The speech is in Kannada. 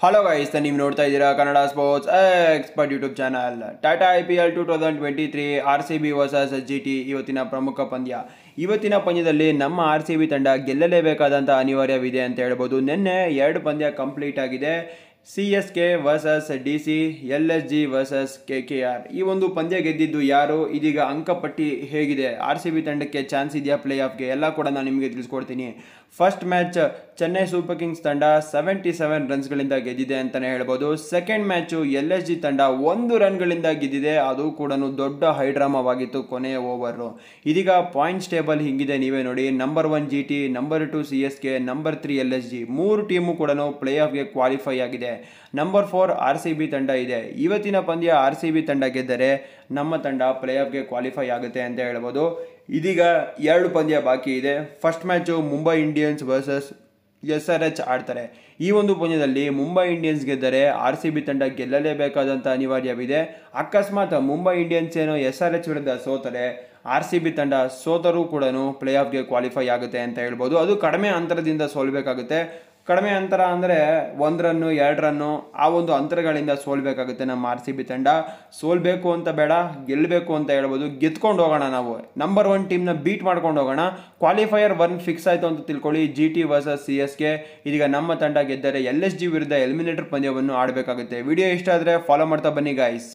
ಹಲೋ ಗೈಸ್ ನೀವು ನೋಡ್ತಾ ಇದ್ದೀರಾ Kannada sports expert YouTube channel Tata I P L two thousand twenty three R C B versus G T ಇವತ್ತಿನ ಪ್ರಮುಖ ಪಂದ್ಯ ಇವತ್ತಿನ ಪಂದ್ಯದಲ್ಲಿ ನಮ್ಮ ಆರ್ ಸಿ ಬಿ ತಂಡ ಗೆಲ್ಲಲೇಬೇಕಾದಂಥ ಅನಿವಾರ್ಯವಿದೆ ಅಂತ ಹೇಳ್ಬೋದು ನಿನ್ನೆ ಎರಡು ಪಂದ್ಯ ಕಂಪ್ಲೀಟ್ ಆಗಿದೆ C S K versus D C L S G versus K K R ಈ ಒಂದು ಪಂದ್ಯ ಗೆದ್ದಿದ್ದು ಯಾರು ಇದೀಗ ಅಂಕಪಟ್ಟಿ ಹೇಗಿದೆ ಆರ್ ಸಿ ಬಿ ತಂಡಕ್ಕೆ ಚಾನ್ಸ್ ಇದೆಯಾ ಪ್ಲೇ ಆಫ್ಗೆ ಎಲ್ಲ ಕೂಡ ನಾನು ನಿಮಗೆ ತಿಳಿಸ್ಕೊಡ್ತೀನಿ first match Chennai Super Kings ತಂಡ ಸೆವೆಂಟಿ ಸೆವೆನ್ ರನ್ಸ್ಗಳಿಂದ ಗೆದ್ದಿದೆ ಅಂತಲೇ ಹೇಳ್ಬೋದು second match L S G ತಂಡ ಒಂದು ರನ್ಗಳಿಂದ ಗೆದ್ದಿದೆ ಅದು ಕೂಡ ದೊಡ್ಡ ಹೈಡ್ರಾಮವಾಗಿತ್ತು ಕೊನೆಯ ಓವರು ಇದೀಗ ಪಾಯಿಂಟ್ಸ್ ಟೇಬಲ್ ಹಿಂಗಿದೆ ನೀವೇ ನೋಡಿ number one G T number two C S K number three L S G ಮೂರು ಟೀಮು ಕೂಡ ಪ್ಲೇ ಆಫ್ಗೆ ಕ್ವಾಲಿಫೈ ಆಗಿದೆ number four R C B ತಂಡ ಇದೆ ಇವತ್ತಿನ ಪಂದ್ಯ ಆರ್ ಸಿ ಬಿ ತಂಡ ಗೆದ್ದರೆ ನಮ್ಮ ತಂಡ ಪ್ಲೇ ಆಫ್ಗೆ ಕ್ವಾಲಿಫೈ ಆಗುತ್ತೆ ಅಂತ ಹೇಳ್ಬೋದು ಇದೀಗ ಎರಡು ಪಂದ್ಯ ಬಾಕಿ ಇದೆ first match Mumbai Indians versus S R H ಆಡ್ತಾರೆ ಈ ಒಂದು ಪಂದ್ಯದಲ್ಲಿ ಮುಂಬೈ ಇಂಡಿಯನ್ಸ್ ಗೆದ್ದರೆ ಆರ್ ಸಿ ಬಿ ತಂಡ ಗೆಲ್ಲಲೇಬೇಕಾದಂಥ ಅನಿವಾರ್ಯವಿದೆ ಅಕಸ್ಮಾತ್ ಮುಂಬೈ ಇಂಡಿಯನ್ಸ್ ಏನೋ ಎಸ್ ಆರ್ ಎಚ್ ವಿರುದ್ಧ ಸೋತರೆ ಆರ್ ಸಿ ಬಿ ತಂಡ ಸೋತರೂ ಕೂಡ ಪ್ಲೇ ಆಫ್ಗೆ ಕ್ವಾಲಿಫೈ ಆಗುತ್ತೆ ಅಂತ ಹೇಳ್ಬೋದು ಅದು ಕಡಿಮೆ ಅಂತರದಿಂದ ಸೋಲ್ಬೇಕಾಗುತ್ತೆ ಕಡಿಮೆ ಅಂತರ ಅಂದರೆ ಒಂದು ರನ್ನು ಎರಡು ರನ್ನು ಆ ಒಂದು ಅಂತರಗಳಿಂದ ಸೋಲ್ಬೇಕಾಗುತ್ತೆ ನಮ್ಮ ಆರ್ ಸಿ ಬಿ ತಂಡ ಸೋಲ್ಬೇಕು ಅಂತ ಬೇಡ ಗೆಲ್ಲಬೇಕು ಅಂತ ಹೇಳ್ಬೋದು ಗೆದ್ಕೊಂಡು ಹೋಗೋಣ ನಾವು ನಂಬರ್ ಒನ್ ಟೀಮ್ನ ಬೀಟ್ ಮಾಡ್ಕೊಂಡು ಹೋಗೋಣ ಕ್ವಾಲಿಫೈಯರ್ ಒನ್ ಫಿಕ್ಸ್ ಆಯಿತು ಅಂತ ತಿಳ್ಕೊಳ್ಳಿ G T versus C S K ಇದೀಗ ನಮ್ಮ ತಂಡ ಗೆದ್ದರೆ ಎಲ್ ಎಸ್ ಜಿ ವಿರುದ್ಧ ಎಲಿಮಿನೇಟರ್ ಪಂದ್ಯವನ್ನು ಆಡಬೇಕಾಗುತ್ತೆ ವಿಡಿಯೋ ಇಷ್ಟ ಆದರೆ ಫಾಲೋ ಮಾಡ್ತಾ ಬನ್ನಿ ಗಾಯ್ಸ್